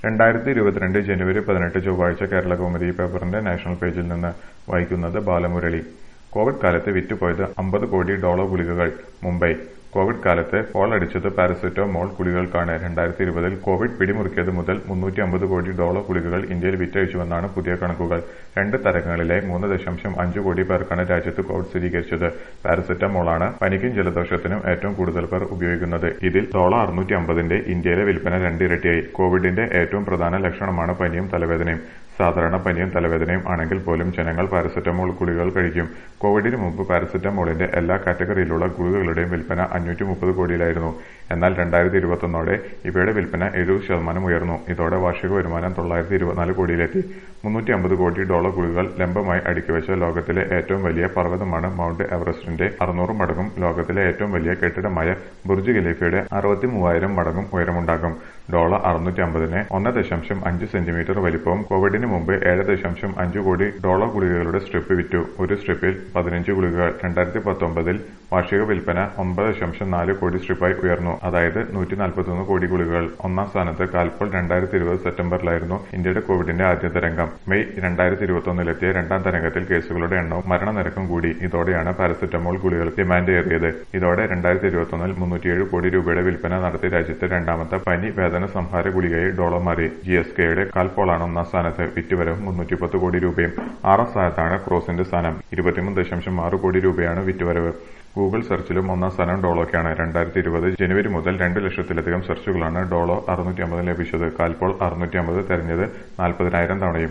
രണ്ടായിരത്തി ഇരുപത്തിരണ്ട് ജനുവരി പതിനെട്ട് ചൊവ്വാഴ്ച കേരള കൗമുദി പേപ്പറിന്റെ നാഷണൽ പേജിൽ നിന്ന് വായിക്കുന്നത് ബാലമുരളി കോവിഡ് കാലത്ത് വിറ്റുപോയത് അമ്പത് കോടി ഡോളർ ഗുളികകൾ മുംബൈ കോവിഡ് കാലത്ത് പോളടിച്ചത് പാരസെറ്റമോൾ ഗുളികകൾക്കാണ് രണ്ടായിരത്തി ഇരുപതിൽ കോവിഡ് പിടിമുറുക്കിയത് മുതൽ മുന്നൂറ്റി അമ്പത് കോടി ഡോളർ ഗുളികകൾ ഇന്ത്യയിൽ വിറ്റഴിച്ചുവെന്നാണ് പുതിയ കണക്കുകൾ രണ്ട് തരങ്ങളിലെ മൂന്ന് ദശാംശം അഞ്ച് കോടി പേർക്കാണ് രാജ്യത്ത് കോവിഡ് സ്ഥിരീകരിച്ചത് പാരസെറ്റമോളാണ് പനിക്കും ജലദോഷത്തിനും ഏറ്റവും കൂടുതൽ പേർ ഉപയോഗിക്കുന്നത് ഇതിൽ ഡോളർ അറുന്നൂറ്റി അമ്പതിന്റെ ഇന്ത്യയിലെ വിൽപ്പന രണ്ടിരട്ടിയായി കോവിഡിന്റെ ഏറ്റവും പ്രധാന ലക്ഷണമാണ് പനിയും തലവേദനയും സാധാരണ പനിയും തലവേദനയും ആണെങ്കിൽ പോലും ജനങ്ങൾ പാരസെറ്റമോൾ ഗുളികകൾ കഴിക്കും കോവിഡിന് മുമ്പ് പാരസെറ്റമോളിന്റെ എല്ലാ കാറ്റഗറിയിലുള്ള ഗുളികകളുടെയും വിൽപ്പന അഞ്ഞൂറ്റി മുപ്പത് കോടിയിലായിരുന്നു എന്നാൽ രണ്ടായിരത്തി ഇരുപത്തൊന്നോടെ ഇവയുടെ വിൽപ്പന എഴുപത് ശതമാനം ഉയർന്നു ഇതോടെ വാർഷിക വരുമാനം തൊള്ളായിരത്തി ഇരുപത്തിനാല് കോടിയിലെത്തി മുന്നൂറ്റി അമ്പത് കോടി ഡോളർ ഗുളികകൾ ലംബമായി അടുക്കിവെച്ച ലോകത്തിലെ ഏറ്റവും വലിയ പർവ്വതമാണ് മൗണ്ട് എവറസ്റ്റിന്റെ അറുന്നൂറ് മടങ്ങും ലോകത്തിലെ ഏറ്റവും വലിയ കെട്ടിടമായ ബുർജ് ഖലീഫയുടെ അറുപത്തി മൂവായിരം മടങ്ങും ഉയരമുണ്ടാകും ഡോളർ അറുന്നൂറ്റി അമ്പതിന് ഒന്ന് ദശാംശം അഞ്ച് സെന്റിമീറ്റർ വലിപ്പവും കോവിഡിന് മുമ്പ് ഏഴ് ദശാംശം അഞ്ച് കോടി ഡോളർ ഗുളികകളുടെ സ്ട്രിപ്പ് വിറ്റു ഒരു സ്ട്രിപ്പിൽ പതിനഞ്ച് ഗുളികകൾ രണ്ടായിരത്തി പത്തൊമ്പതിൽ വാർഷിക വിൽപ്പന ഒമ്പത് ദശാംശം നാല് കോടി സ്ട്രിപ്പായി ഉയർന്നു അതായത് നൂറ്റി നാൽപ്പത്തൊന്ന് കോടി ഗുളികകൾ ഒന്നാം സ്ഥാനത്ത് കാൽപ്പോൾ രണ്ടായിരത്തി ഇരുപത് സെപ്റ്റംബറിലായിരുന്നു ഇന്ത്യയുടെ കോവിഡിന്റെ ആദ്യ തരംഗം മെയ് രണ്ടായിരത്തി ഇരുപത്തൊന്നിലെത്തിയ രണ്ടാം തരംഗത്തിൽ കേസുകളുടെ എണ്ണവും മരണനിരക്കും കൂടി ഇതോടെയാണ് പാരസെറ്റമോൾ ഗുളികൾ ഡിമാൻഡ് ഏറിയത് ഇതോടെ രണ്ടായിരത്തി ഇരുപത്തൊന്നിൽ മുന്നൂറ്റിയേഴ് കോടി രൂപയുടെ വിൽപ്പന നടത്തി രാജ്യത്തെ രണ്ടാമത്തെ പനി വേദന സംഹാര ഗുളികയെ ഡോളർ മാറി ജി എസ് കെയുടെ കാൽപോളാണ് ഒന്നാം സ്ഥാനത്ത് വിറ്റുവരവ് മുന്നൂറ്റിപ്പത്ത് കോടി രൂപയും ആറാം സ്ഥാനത്താണ് ക്രോസിന്റെ സ്ഥാനം ഇരുപത്തിമൂന്ന് ദശാംശം ആറ് കോടി രൂപയാണ് വിറ്റുവരവ് ഗൂഗിൾ സെർച്ചിലും ഒന്നാം സ്ഥാനം ഡോളോക്കാണ് രണ്ടായിരത്തി ഇരുപത് ജനുവരി മുതൽ രണ്ട് ലക്ഷത്തിലധികം സെർച്ചുകളാണ് ഡോളോ അറുന്നൂറ്റി അമ്പത് ലഭിച്ചത് കാൽപോൾ അറുന്നൂറ്റി അമ്പത് തെരഞ്ഞത് നാൽപ്പതിനായിരം തവണയും